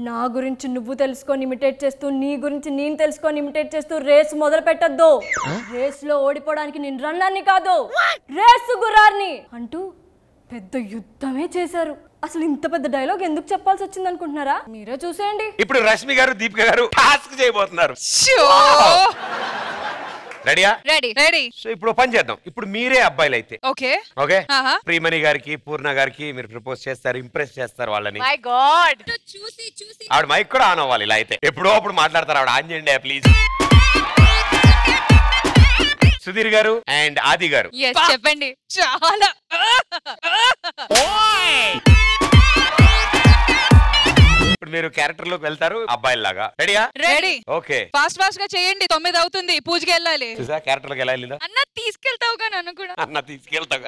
నా గురించి నువ్వు తెలుసుకొని ఇమిటేట్ చేస్తూ నీ గురించి నేను తెలుసుకొని ఇమిటేట్ చేస్తూ రేస్ మొదలు పెట్టద్దు రేస్ లో ఓడిపోవడానికి నేను రన్నర్ని కాదు రేసు గురార్ని అంటూ పెద్ద యుద్ధమే చేశారు అసలు ఇంత పెద్ద డైలాగ్ ఎందుకు చెప్పాల్సి వచ్చింది అనుకుంటున్నారా మీరే చూసేయండి ఇప్పుడు రష్మి గారు దీపిక గారు టాస్క్ చేయబోతున్నారు రెడీయా రెడీ రెడీ సో ఇప్పుడు ఓ పని చేద్దాం ఇప్పుడు మీరే అబ్బాయిలు అయితే ఓకే ఓకే ఆహా. ప్రియమణి గారికి పూర్ణ గారికి మీరు ప్రపోజ్ చేస్తారు ఇంప్రెస్ చేస్తారు వాళ్ళని మై గాడ్ చూసి చూసి ఆవిడ మైక్ కూడా ఆన్ అవ్వాలి ఇలా అయితే ఎప్పుడో అప్పుడు మాట్లాడతారు ఆవిడ ఆన్ చేయండి ప్లీజ్ సుధీర్ గారు అండ్ ఆది గారు ఎస్ చెప్పండి చాలా ఇప్పుడు మీరు క్యారెక్టర్ లోకి వెళ్తారు అబ్బాయిలాగా రెడీయా రెడీ ఓకే ఫాస్ట్ ఫాస్ట్ గా చేయండి తొమ్మిది అవుతుంది పూజకి వెళ్ళాలి చూసా క్యారెక్టర్ లోకి ఎలా వెళ్ళిందా అన్న తీసుకెళ్తావుగా నన్ను కూడా అన్న తీసుకెళ్తా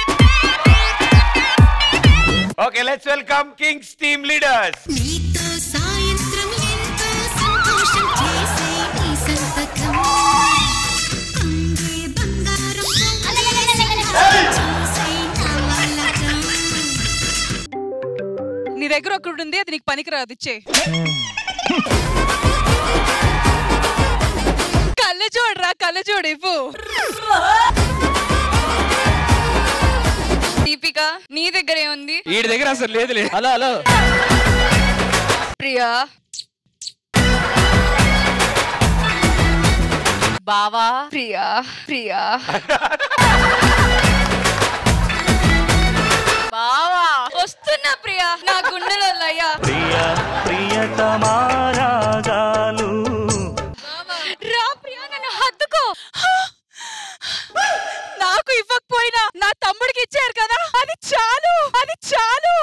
okay let's welcome kings team leaders నీతో సాయంత్రం ఎంతో సంతోషం చేసే ఈ సంతకం అందే బంగారం చూసే నా వాళ్ళకం నీ దగ్గర ఒకటి ఉంది అది నీకు పనికిరాదు ఇచ్చే కళ్ళు చూడరా కళ్ళు చూడు ఇవ్వు దీపిక నీ దగ్గర ఏముంది వీడి దగ్గర అసలు లేదులే హలో హలో ప్రియా బావా ప్రియా ప్రియా బావా వస్తున్నా ప్రియా నా గుండెలో లయ్యా ప్రియ ప్రియతమారాగాలు రా ప్రియా నన్ను హత్తుకో నాకు ఇవ్వకపోయినా నా తమ్ముడికి ఇచ్చారు కదా అది చాలు అది చాలు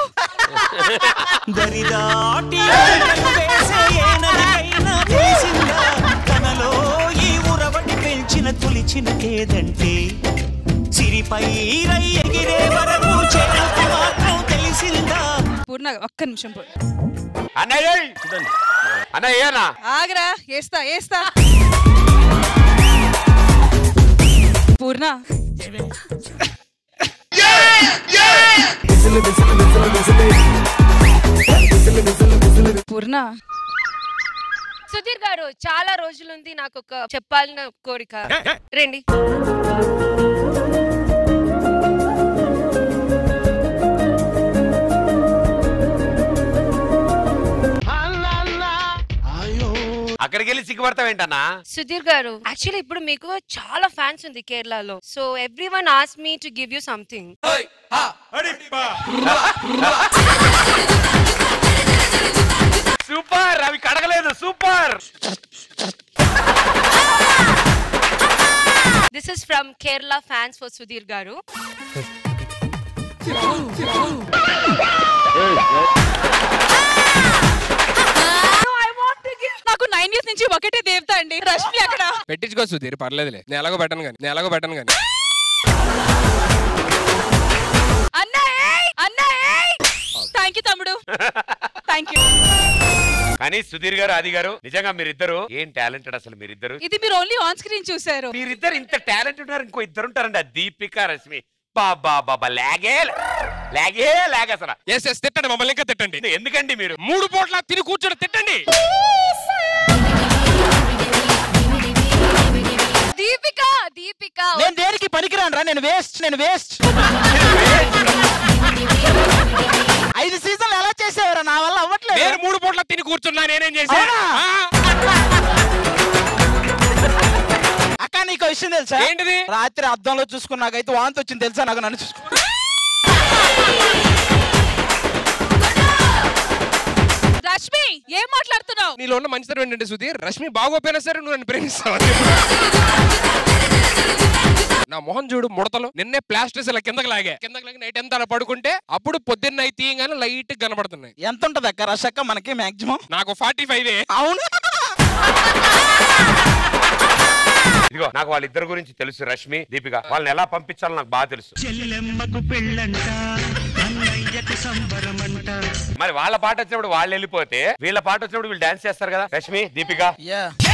దరిదాటి వేసే ఏ నదికైనా తెలిసిందా తనలో ఈ ఉరవడి పెంచిన తొలిచిన కేదంటే సిరిపై రై ఎగిరే వరకు చేరుకు మాత్రం తెలిసిందా పూర్ణ ఒక్క నిమిషం పూర్ణ. అన్నయ్య అన్నయ్యనా ఆగరా వేస్తా వేస్తా పూర్ణ పూర్ణ సుధీర్ గారు చాలా రోజుల నుండి నాకు ఒక చెప్పాలన్న కోరిక రండి అక్కడికి వెళ్ళి సిగ్గుపడతావేంటన్నా సుధీర్ గారు యాక్చువల్లీ ఇప్పుడు మీకు చాలా ఫ్యాన్స్ ఉంది కేరళలో సో ఎవ్రీ వన్ ఆస్ me to give you something super అవి కడగలేదు super this is from Kerala fans for Sudheer గారు నాకు నైన్ ఇయర్స్ నుంచి ఒకటే దేవత అండి రష్మి అక్కడ పెట్టించుకో సుధీర్ పర్లేదులే నేను ఎలాగో పెట్టను కానీ నేను ఎలాగో పెట్టను కానీ అన్నా అన్నా థ్యాంక్ యూ తమ్ముడు థ్యాంక్ యూ కానీ సుధీర్ గారు ఆది గారు నిజంగా మీరిద్దరు ఏం టాలెంటెడ్ అసలు మీరిద్దరు ఇది మీరు ఓన్లీ ఆన్ స్క్రీన్ చూసారు మీరిద్దరు ఇంత టాలెంట్ ఉన్నారు ఇంకో ఇద్దరు ఉంటారండి ఆ దీపిక రశ్మి బాబా బాబా లాగే లాగే లాగే అసలు ఎస్ ఎస్ తిట్టండి మమ్మల్ని ఇంకా తిట్టండి ఎందుకండి మీరు మూడు పూట్ల తిని కూర్చొని తిట్టండి దీపిక దీపిక నేను దేనికి పనికిరాను రా నేను వేస్ట్ నేను వేస్ట్ ఐదు సీజన్లు ఎలా చేసేవారా నా వల్ల అవ్వట్లేదు నేను మూడు పూట్ల తిని కూర్చున్నా నేనేం చేశా అవునా? ఆ, అక్క నీకు విషయం తెలుసా ఏంటిది? రాత్రి అద్దంలో చూసుకున్నాకైతే వాంతి వచ్చింది తెలుసా నాకు నన్ను చూసుకో రష్మి ఏం మాట్లాడుతున్నావు నీలో ఉన్న మంచితనం ఏంటంటే సుధీర్ రష్మి బాగోపోయినా సరే నువ్వు నన్ను ప్రేమిస్తావు నా మొహం చూడు ముడతలు నిన్నే ప్లాస్టర్స్ ఇలా కిందకి లాగా కిందకి లాగి నైట్ ఎంత అలా పడుకుంటే అప్పుడు పొద్దున్న అయి తీయగానే లైట్ కనబడుతున్నాయి ఎంత ఉంటది అక్క రష్ అక్క మనకి మాక్సిమం నాకు ఫార్టీ ఫైవ్ అవును ఇదిగో నాకు వాళ్ళిద్దరి గురించి తెలుసు రష్మి దీపిక వాళ్ళని ఎలా పంపించాలో నాకు బాగా తెలుసు చెల్లెమ్మకు పెళ్ళంట అన్నయ్యకు సంబరమంట మరి వాళ్ళ పాట వచ్చినప్పుడు వాళ్ళు వెళ్ళిపోతే వీళ్ళ పాట వచ్చినప్పుడు వీళ్ళు డాన్స్ చేస్తారు కదా రష్మి దీపిక యా